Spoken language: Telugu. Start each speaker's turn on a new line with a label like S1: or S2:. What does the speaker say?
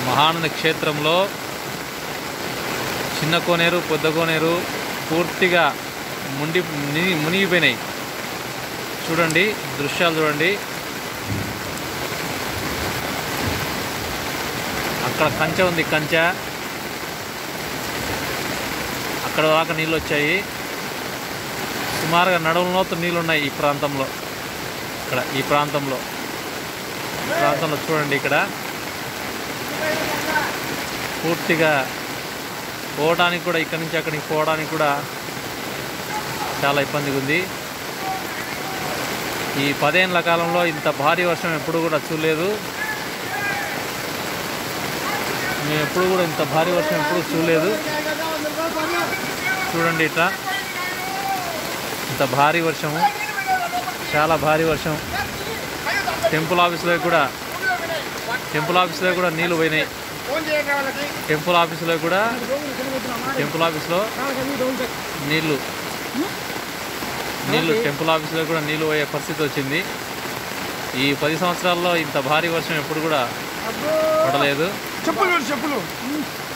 S1: మహానంద క్షేత్రంలో చిన్న కోనేరు పెద్ద కోనేరు పూర్తిగా ముండి ముని- మునిగిపోయినాయి చూడండి దృశ్యాలు చూడండి అక్కడ కంచె ఉంది కంచె అక్కడ దాకా నీళ్ళు వచ్చాయి సుమారుగా నడుములోతు నీళ్ళు ఉన్నాయి ఈ ప్రాంతంలో ఇక్కడ ఈ ప్రాంతంలో ఈ ప్రాంతంలో చూడండి ఇక్కడ పూర్తిగా పోవడానికి కూడా ఇక్కడి నుంచి అక్కడికి పోవడానికి కూడా చాలా ఇబ్బందిగా ఉంది ఈ పదేళ్ల కాలంలో ఇంత భారీ వర్షం ఎప్పుడు కూడా చూడలేదు మేము ఎప్పుడు కూడా ఇంత భారీ వర్షం ఎప్పుడు చూడలేదు చూడండి ఇట్లా ఇంత భారీ వర్షము చాలా భారీ వర్షం టెంపుల్ ఆఫీస్లో కూడా టెంపుల్ ఆఫీస్లో కూడా నీళ్ళు పోయినాయి టెంపుల్ ఆఫీస్లో కూడా టెంపుల్ ఆఫీస్లో నీళ్ళు నీళ్ళు టెంపుల్ ఆఫీస్లో కూడా నీళ్ళు పోయే పరిస్థితి వచ్చింది ఈ పది సంవత్సరాల్లో ఇంత భారీ వర్షం ఎప్పుడు కూడా పడలేదు
S2: చెప్పులు చెప్పులు